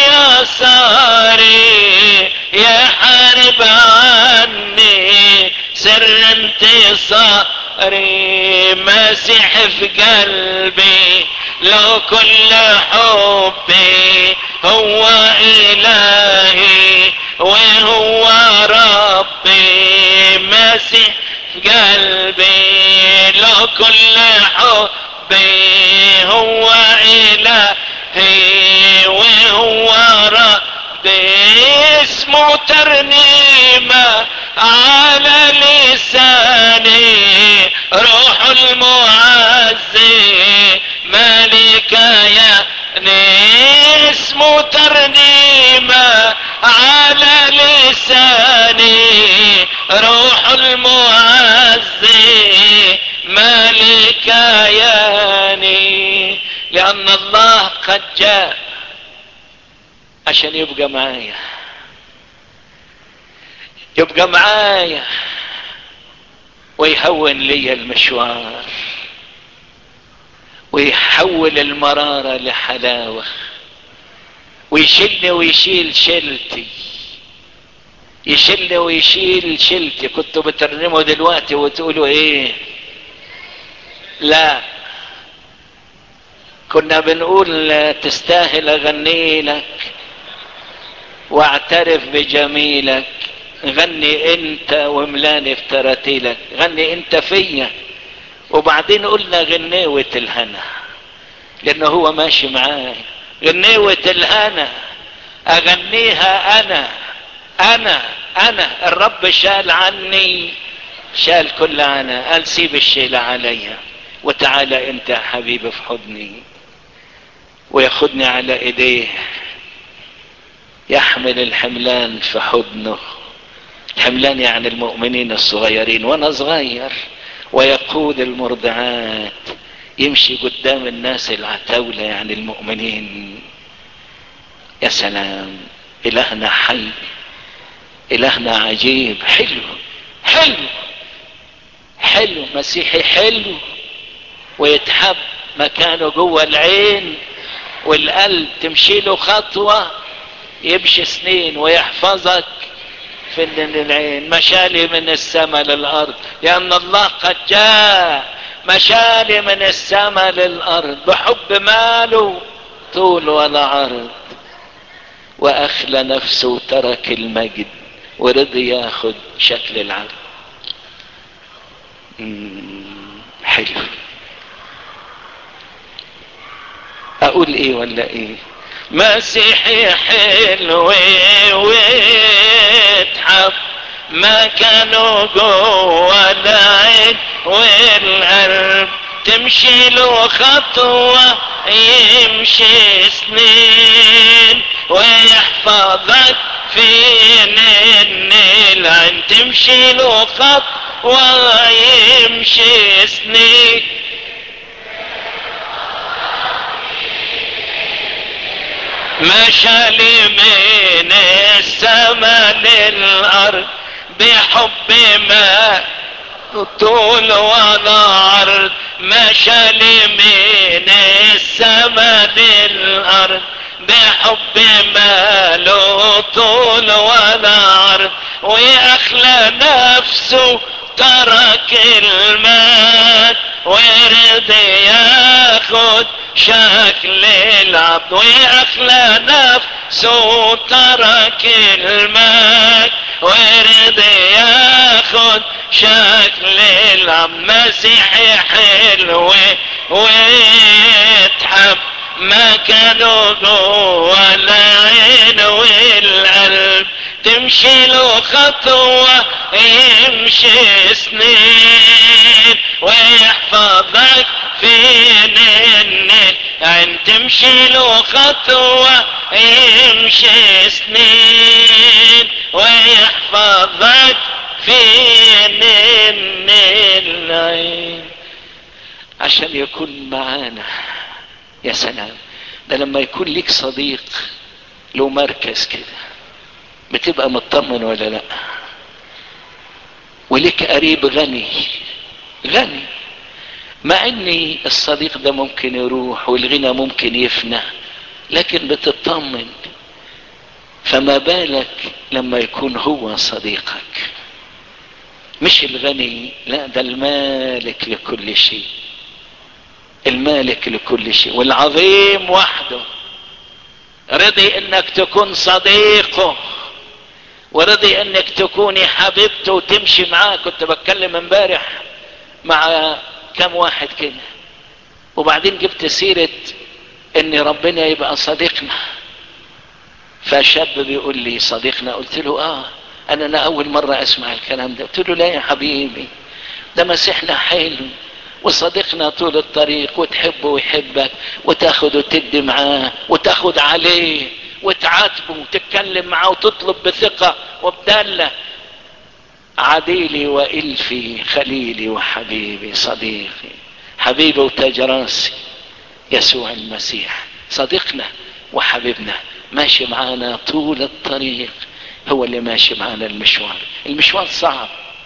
يساري يا حارب عني سر انتصاري مسيح في قلبي لو كل حبي هو إلهي وهو ربي مسيح قلبي له كل حبي هو إلهي وهو ربي اسمه ترنيمة على لساني روح المعزي ملك يا اسمه ترنيمة على لساني روح المعزي ملك ياني لأن الله قد جاء عشان يبقى معايا يبقى معايا ويهون لي المشوار ويحول المرارة لحلاوة ويشيلني ويشيل شيلتي يشيلني ويشيل شيلتي كنتوا بترنموا دلوقتي وتقولوا ايه لا كنا بنقول تستاهل اغني لك واعترف بجميلك غني انت وملاني في تراتيلك غني انت فيا وبعدين قلنا غنيوة الهنا لانه هو ماشي معاي غنيوة الهنا اغنيها انا انا انا الرب شال عني شال كل انا قال سيب الشيلة عليا وتعالى انت يا حبيبي في حضني وياخدني على ايديه يحمل الحملان في حضنه الحملان يعني المؤمنين الصغيرين وانا صغير ويقود المرضعات يمشي قدام الناس العتاولة يعني المؤمنين يا سلام الهنا حي الهنا عجيب حلو حلو حلو مسيحي حلو ويتحب مكانه جوه العين والقلب تمشي له خطوة يمشي سنين ويحفظك في العين مشالي من السماء للأرض لأن الله قد جاء مشالي من السماء للأرض بحب ماله طول ولا عرض وأخلى نفسه وترك المجد ورضي ياخد شكل العبد حلو اقول ايه ولا ايه مسيحي حلو ويتحب ما كانوا جوه العين والقلب تمشي له خطوة يمشي سنين ويحفظك فين العين تمشي له خطوة يمشي سنين مشى من السماء للأرض بحب ما طول ولا عرض مشى من السماء للأرض بحب ما له طول ولا عرض وأخلى نفسه ترك المال ورضي ياخد شكل العبد وأخلى نفسه ترك المال ورضي ياخد شكل العبد مسيحي حلو ويتحب ما كانوا جوه العين والقلب تمشي له خطوة يمشي سنين ويحفظك فين العين تمشي له خطوة يمشي سنين ويحفظك فين العين عشان يكون معانا يا سلام ده لما يكون ليك صديق له مركز كده بتبقى مطمن ولا لا وليك قريب غني غني مع ان الصديق ده ممكن يروح والغنى ممكن يفنى لكن بتطمن فما بالك لما يكون هو صديقك مش الغني لا ده المالك لكل شيء المالك لكل شيء والعظيم وحده رضي انك تكون صديقه ورضي انك تكوني حبيبته وتمشي معاه كنت بتكلم امبارح مع كم واحد كده وبعدين جبت سيرة ان ربنا يبقى صديقنا فشاب بيقول لي صديقنا قلت له اه انا انا اول مرة اسمع الكلام ده قلت له لا يا حبيبي ده مسيحنا حلو وصديقنا طول الطريق وتحبه ويحبك وتاخد وتدي معاه وتاخد عليه وتعاتبه وتتكلم معاه وتطلب بثقة وبدالة عديلي وإلفي خليلي وحبيبي صديقي حبيبي وتاج راسي يسوع المسيح صديقنا وحبيبنا ماشي معانا طول الطريق هو اللي ماشي معانا المشوار المشوار صعب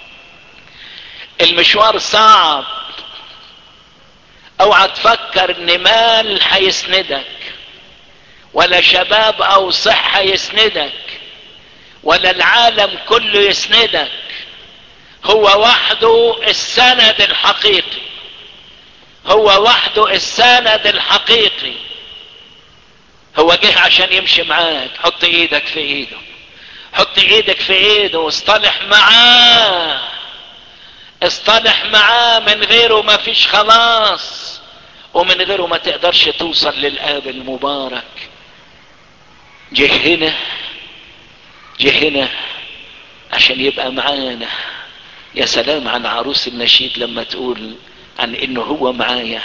المشوار صعب اوعى تفكر ان مال هيسندك ولا شباب او صحة يسندك ولا العالم كله يسندك هو وحده السند الحقيقي هو وحده السند الحقيقي هو جه عشان يمشي معاك حط ايدك في ايده حط ايدك في ايده واصطلح معاه اصطلح معاه من غيره ما فيش خلاص ومن غيره ما تقدرش توصل للآب المبارك جه هنا جه هنا عشان يبقى معانا يا سلام عن عروس النشيد لما تقول عن انه هو معايا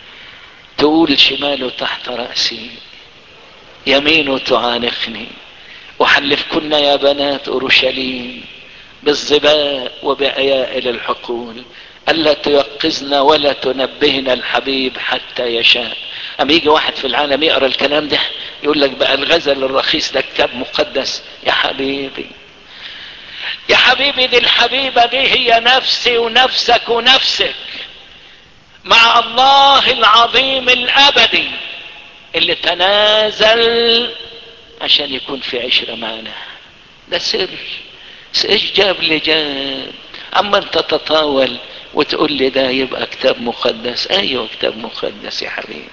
تقول شماله تحت رأسي يمينه تعانقني وحلفكن يا بنات اورشليم بالظباء وبأيائل الحقول ألا تيقظن ولا تنبهنا الحبيب حتى يشاء أما يجي واحد في العالم يقرأ الكلام ده يقول لك بقى الغزل الرخيص ده كتاب مقدس يا حبيبي يا حبيبي دي الحبيبة دي هي نفسي ونفسك ونفسك مع الله العظيم الأبدي اللي تنازل عشان يكون في عشرة معنا ده سر ايش جاب لي جاب اما انت تتطاول وتقول لي ده يبقى كتاب مقدس ايوه كتاب مقدس يا حبيبي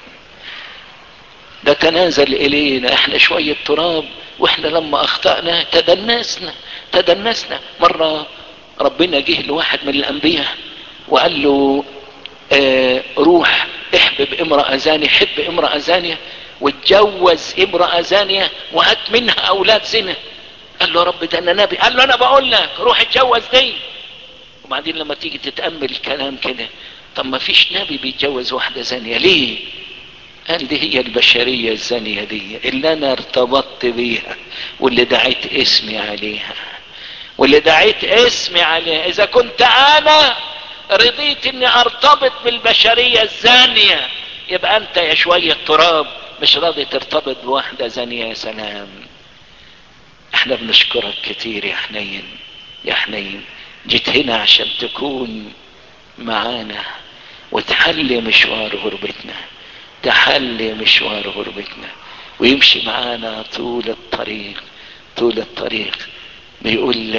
ده تنازل الينا احنا شوية تراب واحنا لما اخطأنا تدنسنا تدنسنا مرة ربنا جه لواحد من الانبياء وقال له اه روح احبب امرأة زانية حب امرأة زانية واتجوز امرأة زانية وهات منها اولاد زنا قال له يا رب ده انا نبي قال له انا بقول لك روح اتجوز دي وبعدين لما تيجي تتأمل الكلام كده طب ما فيش نبي بيتجوز واحدة زانية ليه قال دي هي البشرية الزانية دي اللي انا ارتبطت بيها واللي دعيت اسمي عليها واللي دعيت اسمي عليها اذا كنت انا رضيت اني ارتبط بالبشرية الزانية يبقى انت يا شوية تراب مش راضي ترتبط بواحدة زانية يا سلام احنا بنشكرك كتير يا حنين يا حنين جيت هنا عشان تكون معانا وتحلي مشوار غربتنا تحلي مشوار غربتنا ويمشي معانا طول الطريق طول الطريق بيقول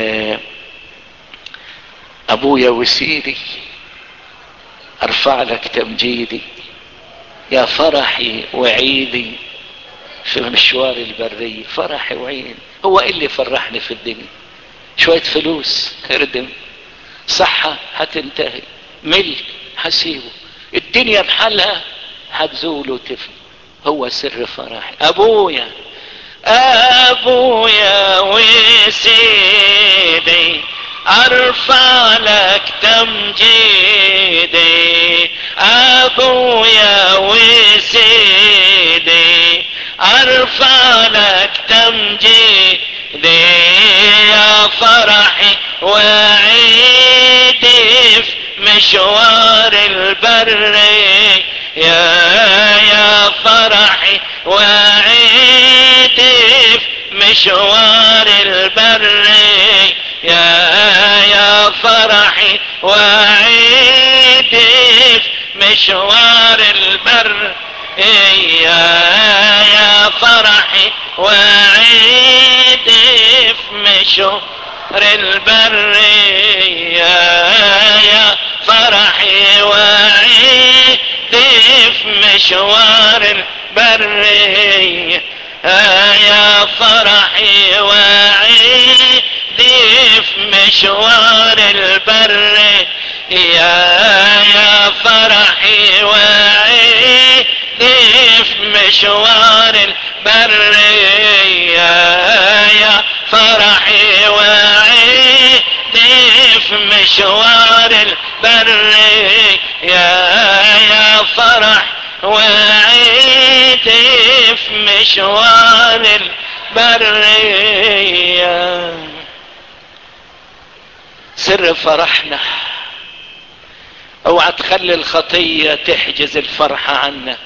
ابويا وسيدي ارفع لك تمجيدي يا فرحي وعيدي في مشوار البرية فرحي وعيدي هو ايه اللي فرحني في الدنيا شوية فلوس اردم صحة هتنتهي ملك هسيبه الدنيا بحالها هتزول وتفنى هو سر فرحي ابويا ابويا وسيدي ارفع لك تمجيدي ابويا وسيدي ارفع لك تمجيدي يا فرحي وعيدي في مشوار البري يا يا فرحي وعيدي في مشوار البري يا يا فرحي وعيدي في مشوار البر يا يا فرحي وعيدي في مشوار البرية يا فرحي وعيدي في مشوار البرية يا فرحي وعيدي دي في مشوار البر يا يا فرحي وعيدي في مشوار البر يا يا فرحي وعيدي في مشوار البر يا يا فرح وعيدي في مشوار البرية سر فرحنا اوعى تخلي الخطية تحجز الفرحة عنك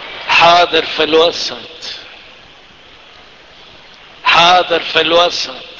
حاضر في الوسط حاضر في الوسط